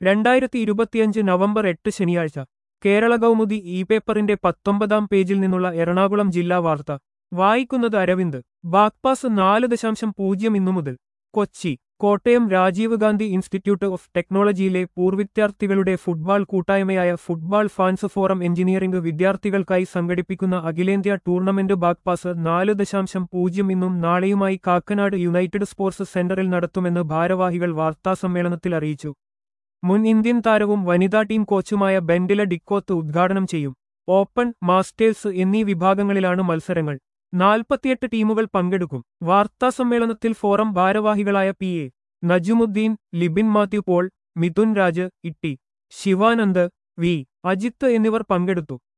രണ്ടായിരത്തി ഇരുപത്തിയഞ്ച് നവംബർ എട്ട് ശനിയാഴ്ച കേരള കൗമുദി ഇ പേപ്പറിന്റെ പത്തൊമ്പതാം പേജിൽ നിന്നുള്ള എറണാകുളം ജില്ലാ വാർത്ത വായിക്കുന്നത് അരവിന്ദ് ബാക്പാസ് നാല് ദശാംശം പൂജ്യം ഇന്നു മുതൽ കൊച്ചി കോട്ടയം രാജീവ് ഗാന്ധി ഇൻസ്റ്റിറ്റ്യൂട്ട് ഓഫ് ടെക്നോളജിയിലെ പൂർവിദ്യാർത്ഥികളുടെ ഫുട്ബോൾ കൂട്ടായ്മയായ ഫുട്ബോൾ ഫാൻസ് ഫോറം എഞ്ചിനീയറിംഗ് വിദ്യാർത്ഥികൾക്കായി സംഘടിപ്പിക്കുന്ന അഖിലേന്ത്യാ ടൂർണമെന്റ് ബാക്പാസ് നാല് ദശാംശം പൂജ്യം ഇന്നും നാളെയുമായി കാക്കനാട് യുണൈറ്റഡ് സ്പോർട്സ് സെന്ററിൽ നടത്തുമെന്ന് ഭാരവാഹികൾ വാർത്താസമ്മേളനത്തിൽ അറിയിച്ചു മുൻ ഇന്ത്യൻ താരവും വനിതാ ടീം കോച്ചുമായ ബെൻഡില ഡിക്കോത്ത് ഉദ്ഘാടനം ചെയ്യും ഓപ്പൺ മാസ്റ്റേഴ്സ് എന്നീ വിഭാഗങ്ങളിലാണ് മത്സരങ്ങൾ നാൽപ്പത്തിയെട്ട് ടീമുകൾ പങ്കെടുക്കും വാർത്താസമ്മേളനത്തിൽ ഫോറം ഭാരവാഹികളായ P A Najumudheen Libin Mathew Paul Mithun Raj Itty Sivanand V Ajith എന്നിവർ പങ്കെടുത്തു